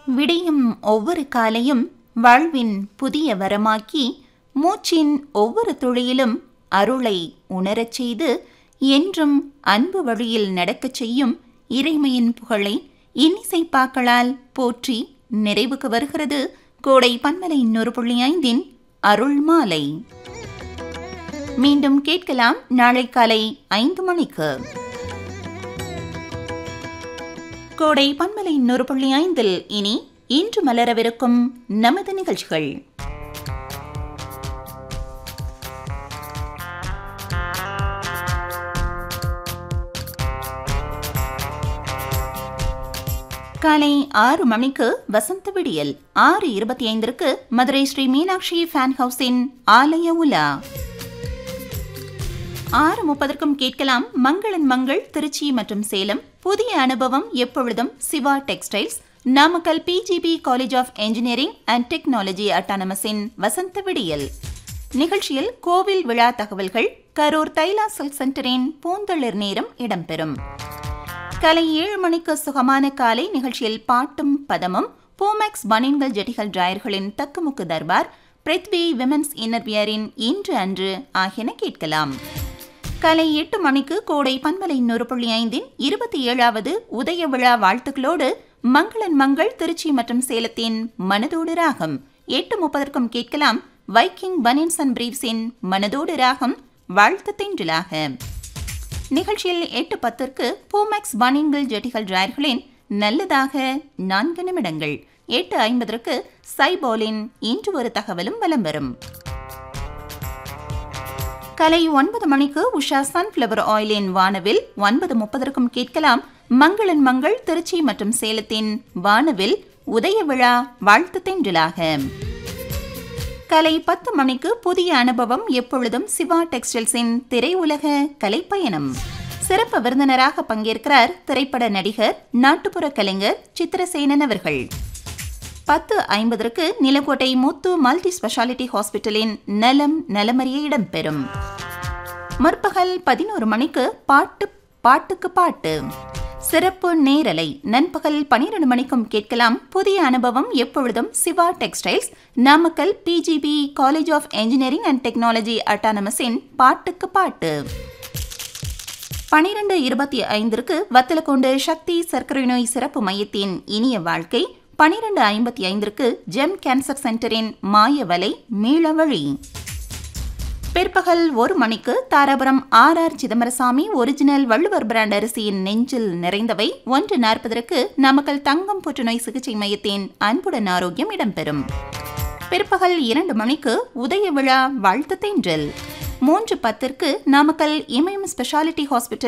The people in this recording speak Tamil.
விடியும் ஒவ்வொரு காலையும் வாழ்வின் புதிய வரமாக்கி மூச்சின் ஒவ்வொரு துளியிலும் அருளை உணரச் செய்து என்றும் அன்பு வழியில் நடக்கச் செய்யும் இறைமையின் புகழை இன்னிசைப்பாக்களால் போற்றி நிறைவுக்கு வருகிறது கோடை பன்மலை இன்னொரு புள்ளி ஐந்தின் அருள் மாலை மீண்டும் கேட்கலாம் நாளை காலை ஐந்து மணிக்கு கோடை பன்மலை இன்னொரு புள்ளி ஐந்தில் இனி இன்று மலரவிருக்கும் நமது நிகழ்ச்சிகள் காலை ஆறு மணிக்கு வசந்த விடியல் ஆறு இருபத்தி ஐந்திற்கு மதுரை ஸ்ரீ மீனாட்சி ஃபேன் ஹவுஸின் ஆலய உலா ஆறு முப்பதற்கும் கேட்கலாம் மங்களன் மங்கள் திருச்சி மற்றும் சேலம் புதிய அனுபவம் எப்பொழுதும் Siva textiles Namakkal PGP college of engineering and technology அட்டானமஸின் வசந்த விடியல் நிகழ்ச்சியில் கோவில் விழா தகவல்கள் கரூர் தைலா சில்க் சென்டரின் பூந்தளிர் நேரம் இடம்பெறும் காலை ஏழு மணிக்கு சுகமான காலை நிகழ்ச்சியில் பாட்டும் பதமும் பூமெக்ஸ் பனின்கள் ஜெட்டிகள் டிராயர்களின் தக்குமுக்கு தர்பார் பிரித்வி விமென்ஸ் இன்னர்வியரின் இன்று அன்று ஆகியன கேட்கலாம் காலை எட்டு மணிக்கு கோடை பண்பலை இன்னொரு புள்ளி ஐந்தின் இருபத்தி ஏழாவது உதய விழா வாழ்த்துக்களோடு மங்களன் மங்கள் திருச்சி மற்றும் சேலத்தின் மனதோடு ராகம் எட்டு முப்பதற்கும் கேட்கலாம் வைக்கிங் பனின்ஸ் அண்ட் பிரீவ்ஸின் மனதோடு ராகம் வாழ்த்து தென்றலாக நிகழ்ச்சியில் எட்டு பத்திற்கு பூமெக்ஸ் பனின்கள் ஜெட்டிகள் டிராயர்களின் நல்லதாக நான்கு நிமிடங்கள் எட்டு ஐம்பதற்கு சைபோலின் இன்று ஒரு தகவலும் வலம் வரும் கலை ஒன்பது மணிக்கு உஷா சன்ஃப்ளவர் ஆயிலின் வானவில் ஒன்பது முப்பதற்கும் கேட்கலாம் மங்களன் மங்கள் திருச்சி மற்றும் சேலத்தின் வானவில் உதய விழா வாழ்த்து தென்றலாக கலை பத்து மணிக்கு புதிய அனுபவம் எப்பொழுதும் சிவா டெக்ஸ்டைல்ஸின் திரையுலக கலைப்பயணம் சிறப்பு விருந்தினராக பங்கேற்கிறார் திரைப்பட நடிகர் நாட்டுப்புற கலைஞர் சித்திரசேனன் அவர்கள் பத்து ஐம்பதற்கு நிலக்கோட்டை முத்து மல்டி ஸ்பெஷாலிட்டி ஹாஸ்பிட்டலின் நலம் நலமறிய இடம்பெறும் முற்பகல் பதினோரு மணிக்கு பாட்டு பாட்டுக்கு பாட்டு சிறப்பு நேரலை நண்பகல் பனிரெண்டு மணிக்கும் கேட்கலாம் புதிய அனுபவம் எப்பொழுதும் Siva textiles Namakkal PGP college of engineering and technology அட்டானமஸின் பாட்டுக்கு பாட்டு பனிரெண்டு இருபத்தி ஐந்திற்கு வத்தலக்கொண்டு சக்தி சர்க்கரை நோய் சிறப்பு மையத்தின் இனிய வாழ்க்கை பனிரெண்டு ஐம்பத்தி ஐந்திற்கு ஜெம் கேன்சர் சென்டரின் மாயவலை மீளவழி பிற்பகல் ஒரு மணிக்கு Dharapuram R R Chidambarasamy original Valluvar brand அரிசியின் நெஞ்சில் நிறைந்தவை ஒன்று நாற்பதற்கு நாமக்கல் தங்கம் புற்றுநோய் சிகிச்சை மையத்தின் அன்புடன் ஆரோக்கியம் இடம்பெறும் பிற்பகல் இரண்டு மணிக்கு உதய விழா வாழ்த்து தென்றல் மூன்று பத்திற்கு நாமக்கல் இமயம் ஸ்பெஷாலிட்டி ஹாஸ்பிட்டல்